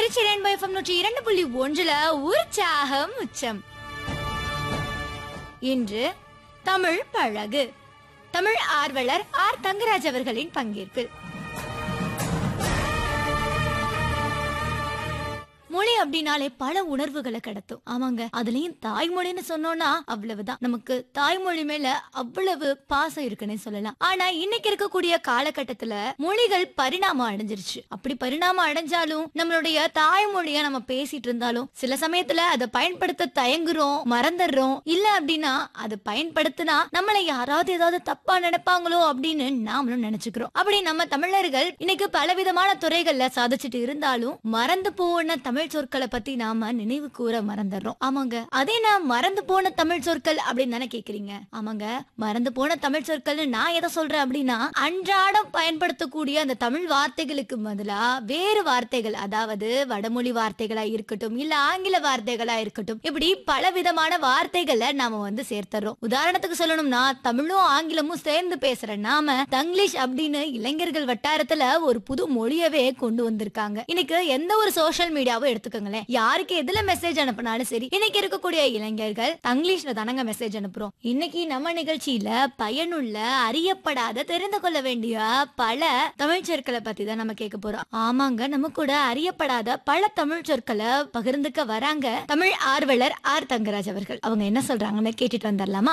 Trichy rainbow FM நூற்றி இரண்டு புள்ளி ஒன்றுல உற்சாகம் உச்சம் இன்று தமிழ் பழகு தமிழ் ஆர்வலர் ஆர் தங்கராஜ் அவர்களின் பங்கேற்பில் மொழி அப்படின்னாலே பல உணர்வுகளை கடத்தும் ஆமாங்க அதுலயும் தாய்மொழின்னு சொன்னோம்னா அவ்வளவுதான் நமக்கு தாய்மொழி மேல அவ்வளவு பாசம் இருக்குன்னே சொல்லலாம் ஆனா இன்னைக்கு இருக்கக்கூடிய காலகட்டத்துல மொழிகள் பரிணாமம் அடைஞ்சிருச்சு அப்படி பரிணாமம் அடைஞ்சாலும் நம்மளுடைய தாய்மொழிய நம்ம பேசிட்டு இருந்தாலும் சில சமயத்துல அதை பயன்படுத்த தயங்குறோம் மறந்துடுறோம் இல்ல அப்படின்னா அதை பயன்படுத்தினா நம்மளை யாராவது ஏதாவது தப்பா நினைப்பாங்களோ அப்படின்னு நாமளும் நினைச்சுக்கிறோம் அப்படி நம்ம தமிழர்கள் இன்னைக்கு பலவிதமான துறைகள்ல சாதிச்சுட்டு இருந்தாலும் மறந்து போன தமிழ் சொற்களை பத்தி நாம நினைவு கூற மறந்துடுறோம் ஆமாங்க அதே நான் மறந்து போன தமிழ் சொற்கள் அப்படின்னு தானே கேக்குறீங்க ஆமாங்க மறந்து போன தமிழ் சொற்கள்னு நான் எதை சொல்றேன் அப்படின்னா அன்றாடம் பயன்படுத்தக்கூடிய அந்த தமிழ் வார்த்தைகளுக்கு பதிலா வேறு வார்த்தைகள் அதாவது வடமொழி வார்த்தைகளா இருக்கட்டும் இல்ல ஆங்கில வார்த்தைகளா இருக்கட்டும் இப்படி பல விதமான வார்த்தைகளை நாம வந்து சேர்த்துறோம் உதாரணத்துக்கு சொல்லணும்னா தமிழும் ஆங்கிலமும் சேர்ந்து பேசுற நாம தங்கிலீஷ் அப்படின்னு இளைஞர்கள் வட்டாரத்துல ஒரு புது மொழியவே கொண்டு வந்திருக்காங்க இன்னைக்கு எந்த ஒரு சோஷியல் மீடியாவும் எடுத்துக்கோங்களேன் யாருக்கு எதுல மெசேஜ் அனுப்பினாலும் சரி இன்னைக்கு இருக்கக்கூடிய இளைஞர்கள் தங்கிலீஷ்ல தானங்க மெசேஜ் அனுப்புறோம் இன்னைக்கு நம்ம நிகழ்ச்சியில பயனுள்ள அறியப்படாத தெரிந்து கொள்ள வேண்டிய பல தமிழ் சொற்களை பத்தி தான் நம்ம கேட்க போறோம் ஆமாங்க நம்ம கூட அறியப்படாத பல தமிழ் சொற்களை பகிர்ந்துக்க வராங்க தமிழ் ஆர்வலர் ஆர் தங்கராஜ் அவர்கள் அவங்க என்ன சொல்றாங்கன்னு கேட்டுட்டு வந்துடலாமா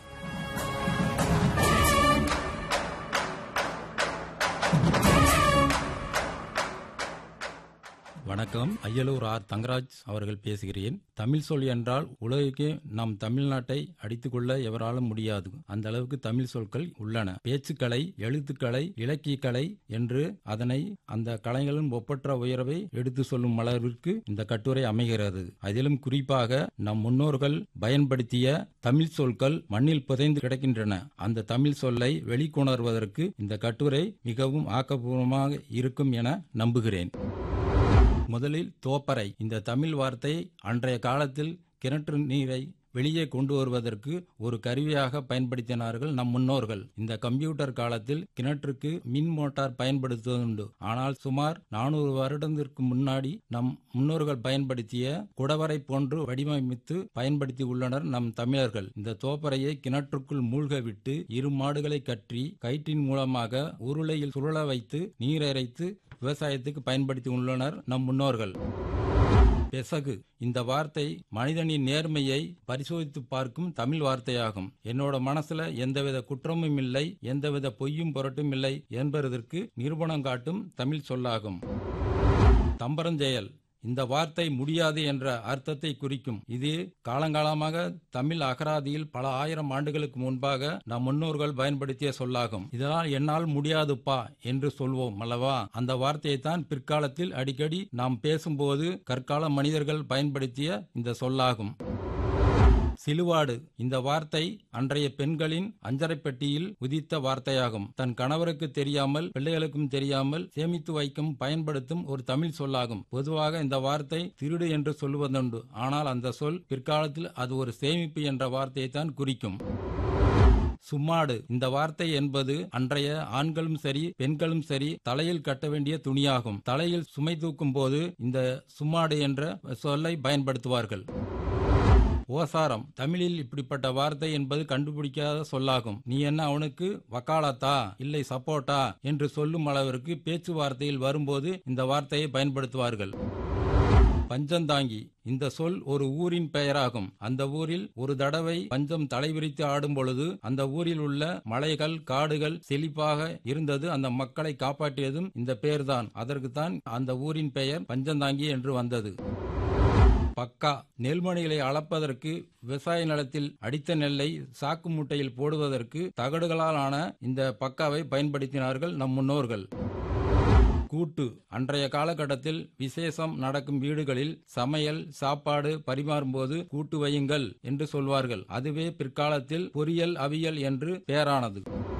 வணக்கம் அய்யலூர் ஆர் தங்கராஜ் அவர்கள் பேசுகிறேன் தமிழ் சொல் என்றால் உலகுக்கே நம் தமிழ்நாட்டை அடித்துக்கொள்ள எவராலும் முடியாது அந்த அளவுக்கு தமிழ் சொற்கள் உள்ளன பேச்சுக்கலை எழுத்துக்கலை இலக்கியக்கலை என்று அதனை அந்த கலைகளின் ஒப்பற்ற உயர்வை எடுத்து சொல்லும் அளவிற்கு இந்த கட்டுரை அமைகிறது அதிலும் குறிப்பாக நம் முன்னோர்கள் பயன்படுத்திய தமிழ் சொற்கள் மண்ணில் புதைந்து கிடக்கின்றன அந்த தமிழ் சொல்லை வெளிக்கொணர்வதற்கு இந்த கட்டுரை மிகவும் ஆக்கப்பூர்வமாக இருக்கும் என நம்புகிறேன் முதலில் தோப்பறை இந்த தமிழ் வார்த்தை அன்றைய காலத்தில் கிணற்று நீரை வெளியே கொண்டு வருவதற்கு ஒரு கருவியாக பயன்படுத்தினார்கள் நம் முன்னோர்கள் இந்த கம்ப்யூட்டர் காலத்தில் கிணற்றுக்கு மின் மோட்டார் பயன்படுத்துவதுண்டு ஆனால் சுமார் நானூறு வருடத்திற்கு முன்னாடி நம் முன்னோர்கள் பயன்படுத்திய குடவரை போன்று வடிவமைத்து பயன்படுத்தி உள்ளனர் நம் தமிழர்கள் இந்த தோப்பறையை கிணற்றுக்குள் மூழ்க விட்டு இரு மாடுகளை கற்றி கயிற்றின் மூலமாக உருளையில் சுழல வைத்து நீர் இறைத்து விவசாயத்துக்கு பயன்படுத்தி உள்ளனர் நம் முன்னோர்கள் பெசகு இந்த வார்த்தை மனிதனின் நேர்மையை பரிசோதித்து பார்க்கும் தமிழ் வார்த்தையாகும் என்னோட மனசுல எந்தவித குற்றமும் இல்லை எந்தவித பொய்யும் புரட்டும் இல்லை என்பதற்கு நிரூபணம் காட்டும் தமிழ் சொல்லாகும் தம்பரஞ்செயல் இந்த வார்த்தை முடியாது என்ற அர்த்தத்தை குறிக்கும் இது காலங்காலமாக தமிழ் அகராதியில் பல ஆயிரம் ஆண்டுகளுக்கு முன்பாக நம் முன்னோர்கள் பயன்படுத்திய சொல்லாகும் இதனால் என்னால் முடியாதுப்பா என்று சொல்வோம் அல்லவா அந்த வார்த்தையை தான் பிற்காலத்தில் அடிக்கடி நாம் பேசும்போது கற்கால மனிதர்கள் பயன்படுத்திய இந்த சொல்லாகும் சிலுவாடு இந்த வார்த்தை அன்றைய பெண்களின் அஞ்சரைப்பெட்டியில் உதித்த வார்த்தையாகும் தன் கணவருக்கு தெரியாமல் பிள்ளைகளுக்கும் தெரியாமல் சேமித்து வைக்கும் பயன்படுத்தும் ஒரு தமிழ் சொல்லாகும் பொதுவாக இந்த வார்த்தை திருடு என்று சொல்லுவதுண்டு ஆனால் அந்த சொல் பிற்காலத்தில் அது ஒரு சேமிப்பு என்ற வார்த்தையை தான் குறிக்கும் சும்மாடு இந்த வார்த்தை என்பது அன்றைய ஆண்களும் சரி பெண்களும் சரி தலையில் கட்ட வேண்டிய துணியாகும் தலையில் சுமை தூக்கும் போது இந்த சும்மாடு என்ற சொல்லை பயன்படுத்துவார்கள் ஓசாரம் தமிழில் இப்படிப்பட்ட வார்த்தை என்பது கண்டுபிடிக்காத சொல்லாகும் நீ என்ன அவனுக்கு வக்காலத்தா இல்லை சப்போட்டா என்று சொல்லும் அளவிற்கு பேச்சுவார்த்தையில் வரும்போது இந்த வார்த்தையை பயன்படுத்துவார்கள் பஞ்சந்தாங்கி இந்த சொல் ஒரு ஊரின் பெயராகும் அந்த ஊரில் ஒரு தடவை பஞ்சம் தலைவிரித்து ஆடும் பொழுது அந்த ஊரில் உள்ள மலைகள் காடுகள் செழிப்பாக இருந்தது அந்த மக்களை காப்பாற்றியதும் இந்த பெயர்தான் அதற்குத்தான் அந்த ஊரின் பெயர் பஞ்சந்தாங்கி என்று வந்தது பக்கா நெல்மணிகளை அளப்பதற்கு விவசாய நிலத்தில் அடித்த நெல்லை சாக்கு மூட்டையில் போடுவதற்கு தகடுகளால் ஆன இந்த பக்காவை பயன்படுத்தினார்கள் நம் முன்னோர்கள் கூட்டு அன்றைய காலகட்டத்தில் விசேஷம் நடக்கும் வீடுகளில் சமையல் சாப்பாடு பரிமாறும்போது கூட்டு வையுங்கள் என்று சொல்வார்கள் அதுவே பிற்காலத்தில் பொரியல் அவியல் என்று பெயரானது